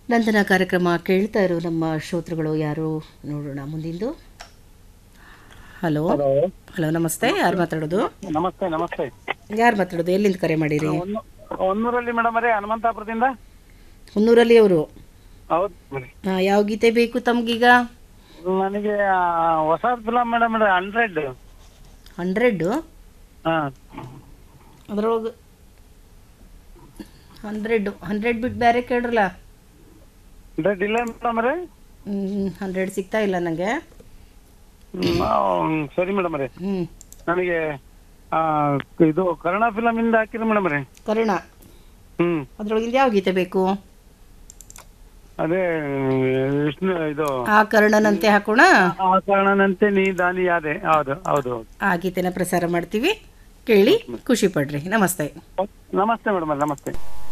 ನಂತರ ಕಾರ್ಯಕ್ರಮ ಕೇಳ್ತಾ ಇರೋ ನಮ್ಮ ಶ್ರೋತೃಗಳು ಯಾರು ನೋಡೋಣ ಮುಂದಿಂದು ಹಲೋ ಹಲೋ ಹಲೋ ನಮಸ್ತೆ ಯಾರು ಮಾತಾಡೋದು ನಮಸ್ತೆ ನಮಸ್ತೆ ಯಾರು ಮಾತಾಡೋದು ಎಲ್ಲಿಂದ ಕರೆ ಮಾಡಿರಿ ಒಂದು ಒಂದೂರಲ್ಲಿ ಮೇಡಮ್ ಅವರೇ ಹನುಮಂತಾಪುರದಿಂದ ಹುನ್ನೂರಲ್ಲಿ ಅವರು ಹೌದು ಮೇಡಮ್. ಯಾವ ಗೀತೆ ಬೇಕು ತಮ್ಗೀಗ ನನಗೆ ಆ, ಹೊಸ ಫಿಲಮ್ ಮೇಡಮ್ ಹಂಡ್ರೆಡ್ ಹಂಡ್ರೆಡ್ ಹಾ ಅದ್ರೊಳಗೆ ಹಂಡ್ರೆಡ್ ಹಂಡ್ರೆಡ್ ಬಿಟ್ಟು ಬೇರೆ ಕೇಳ್ರಲ್ಲ ಹಂಡ್ರೆಡ್ ಇಲ್ಲ ಮೇಡಮ್ ಅವರೇ ಹಂಡ್ರೆಡ್ ಸಿಗ್ತಾ ಇಲ್ಲ ನನಗೆ ಹ್ಮ್, ಆ, ಸರಿ ಮೇಡಮ್ ಅವರೇ ಹ್ಞೂ ನನಗೆ ಆ, ಇದು ಕನ್ನಡ ಫಿಲಮ್ ಇಂದ ಹಾಕಿರಿ ಮೇಡಮ್ ಅವರೇ ಕರುಣ ಹ್ಮ್ ಅದ್ರೊಳಗಿಂದ ಯಾವ ಗೀತೆ ಬೇಕು ಅದೇ ವಿಷ್ಣು ಇದು ಆ ಕರ್ಣನಂತೆ ಹಾಕೋಣ ಆ ಕಾರಣನಂತೆ ನೀ ದಾನಿ ಯಾದೆ ಹೌದು ಹೌದು ಹೌದು ಆ ಗೀತೆನ ಪ್ರಸಾರ ಮಾಡ್ತೀವಿ ಕೇಳಿ ಖುಷಿ ಪಡ್ರಿ ನಮಸ್ತೆ ನಮಸ್ತೆ ಮೇಡಮ್ ನಮಸ್ತೆ